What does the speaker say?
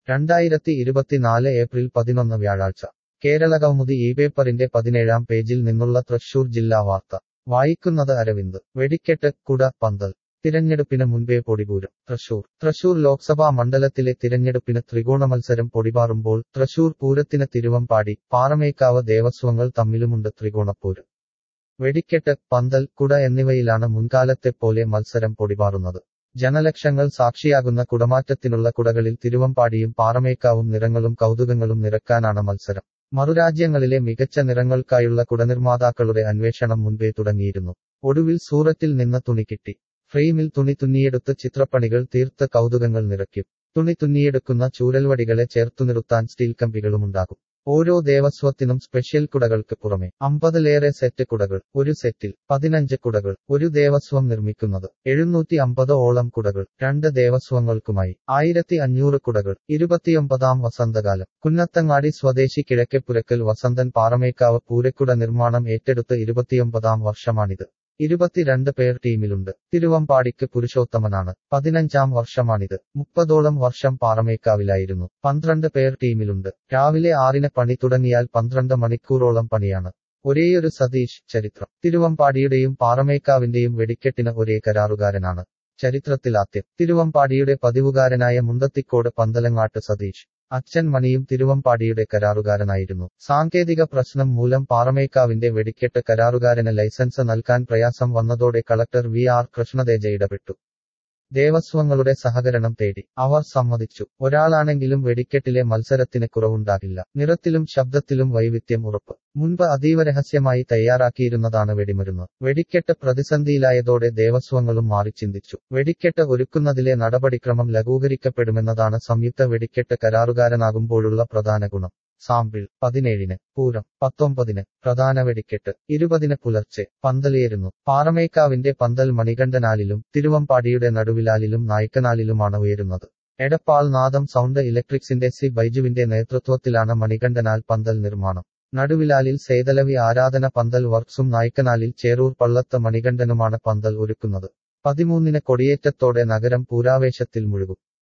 രണ്ടായിരത്തി ഇരുപത്തിനാല് ഏപ്രിൽ പതിനൊന്ന് വ്യാഴാഴ്ച കേരള കൗമുദി ഈ പേപ്പറിന്റെ പതിനേഴാം പേജിൽ നിന്നുള്ള തൃശൂർ ജില്ലാ വാർത്ത വായിക്കുന്നത് അരവിന്ദ് വെടിക്കെട്ട് കുട പന്തൽ തിരഞ്ഞെടുപ്പിന് മുൻപേ പൊടിപൂരം തൃശൂർ തൃശൂർ ലോക്സഭാ മണ്ഡലത്തിലെ തിരഞ്ഞെടുപ്പിന് ത്രികോണ മത്സരം പൊടിപാറുമ്പോൾ തൃശൂർ പൂരത്തിന് തിരുവമ്പാടി പാറമേക്കാവ് ദേവസ്വങ്ങൾ തമ്മിലുമുണ്ട് ത്രികോണപ്പൂരം വെടിക്കെട്ട് പന്തൽ കുട എന്നിവയിലാണ് മുൻകാലത്തെപ്പോലെ മത്സരം പൊടിപാറുന്നത് ജനലക്ഷങ്ങൾ സാക്ഷിയാകുന്ന കുടമാറ്റത്തിനുള്ള കുടകളിൽ തിരുവമ്പാടിയും പാറമേക്കാവും നിറങ്ങളും കൗതുകങ്ങളും നിറക്കാനാണ് മത്സരം മറുരാജ്യങ്ങളിലെ മികച്ച നിറങ്ങൾക്കായുള്ള കുടനിർമ്മാതാക്കളുടെ അന്വേഷണം മുൻപേ തുടങ്ങിയിരുന്നു ഒടുവിൽ സൂറത്തിൽ നിന്ന് തുണി കിട്ടി ഫ്രെയിമിൽ തുണി തുന്നിയെടുത്ത് ചിത്രപ്പണികൾ തീർത്ത് കൗതുകങ്ങൾ നിറയ്ക്കും തുണി തുന്നിയെടുക്കുന്ന ചൂരൽവടികളെ ചേർത്തു നിർത്താൻ സ്റ്റീൽ കമ്പികളുമുണ്ടാകും ഓരോ ദേവസ്വത്തിനും സ്പെഷ്യൽ കുടകൾക്ക് പുറമെ അമ്പതിലേറെ സെറ്റ് കുടകൾ ഒരു സെറ്റിൽ പതിനഞ്ച് കുടകൾ ഒരു ദേവസ്വം നിർമ്മിക്കുന്നത് എഴുന്നൂറ്റി അമ്പത് ഓളം കുടകൾ രണ്ട് ദേവസ്വങ്ങൾക്കുമായി ആയിരത്തി അഞ്ഞൂറ് കുടകൾ ഇരുപത്തിയൊമ്പതാം വസന്തകാലം കുന്നത്തങ്ങാടി സ്വദേശി കിഴക്കെപ്പുരക്കൽ വസന്തൻ പാറമേക്കാവ് പൂരക്കുട നിർമ്മാണം ഏറ്റെടുത്ത് ഇരുപത്തിയൊമ്പതാം വർഷമാണിത് ഇരുപത്തിരണ്ട് പേർ ടീമിലുണ്ട് തിരുവമ്പാടിക്ക് പുരുഷോത്തമനാണ് പതിനഞ്ചാം വർഷമാണിത് മുപ്പതോളം വർഷം പാറമേക്കാവിലായിരുന്നു പന്ത്രണ്ട് പേർ ടീമിലുണ്ട് രാവിലെ ആറിന് പണി തുടങ്ങിയാൽ പന്ത്രണ്ട് മണിക്കൂറോളം പണിയാണ് ഒരേയൊരു സതീഷ് ചരിത്രം തിരുവമ്പാടിയുടെയും പാറമേക്കാവിന്റെയും വെടിക്കെട്ടിന് ഒരേ കരാറുകാരനാണ് ചരിത്രത്തിലാദ്യം തിരുവമ്പാടിയുടെ പതിവുകാരനായ മുണ്ടത്തിക്കോട് പന്തലങ്ങാട്ട് സതീഷ് അച്ഛൻ മണിയും തിരുവമ്പാടിയുടെ കരാറുകാരനായിരുന്നു സാങ്കേതിക പ്രശ്നം മൂലം പാറമേക്കാവിന്റെ വെടിക്കെട്ട് കരാറുകാരന് ലൈസൻസ് നൽകാൻ പ്രയാസം വന്നതോടെ കളക്ടർ വി ആർ കൃഷ്ണതേജ ഇടപെട്ടു ദേവസ്വങ്ങളുടെ സഹകരണം തേടി അവർ സമ്മതിച്ചു ഒരാളാണെങ്കിലും വെടിക്കെട്ടിലെ മത്സരത്തിന് കുറവുണ്ടാകില്ല നിറത്തിലും ശബ്ദത്തിലും വൈവിധ്യം ഉറപ്പ് മുൻപ് അതീവ രഹസ്യമായി തയ്യാറാക്കിയിരുന്നതാണ് വെടിമരുന്ന് വെടിക്കെട്ട് പ്രതിസന്ധിയിലായതോടെ ദേവസ്വങ്ങളും മാറി ചിന്തിച്ചു വെടിക്കെട്ട് ഒരുക്കുന്നതിലെ നടപടിക്രമം ലഘൂകരിക്കപ്പെടുമെന്നതാണ് സംയുക്ത വെടിക്കെട്ട് കരാറുകാരനാകുമ്പോഴുള്ള പ്രധാന ഗുണം സാമ്പിൾ പതിനേഴിന് പൂരം പത്തൊമ്പതിന് പ്രധാന വെടിക്കെട്ട് ഇരുപതിന് പുലർച്ചെ പന്തലേറുന്നു പാറമേക്കാവിന്റെ പന്തൽ മണികണ്ഠനാലിലും തിരുവമ്പാടിയുടെ നടുവിലാലിലും നായ്ക്കനാലിലുമാണ് ഉയരുന്നത് എടപ്പാൾ നാദം സൗണ്ട് ഇലക്ട്രിക്സിന്റെ സി ബൈജുവിന്റെ നേതൃത്വത്തിലാണ് മണികണ്ഠനാൽ പന്തൽ നിർമ്മാണം നടുവിലാലിൽ സേതലവി ആരാധന പന്തൽ വർക്സും നായ്ക്കനാലിൽ ചേറൂർ പള്ളത്ത് മണികണ്ഠനുമാണ് പന്തൽ ഒരുക്കുന്നത് പതിമൂന്നിന് കൊടിയേറ്റത്തോടെ നഗരം പൂരാവേശത്തിൽ മുഴുകും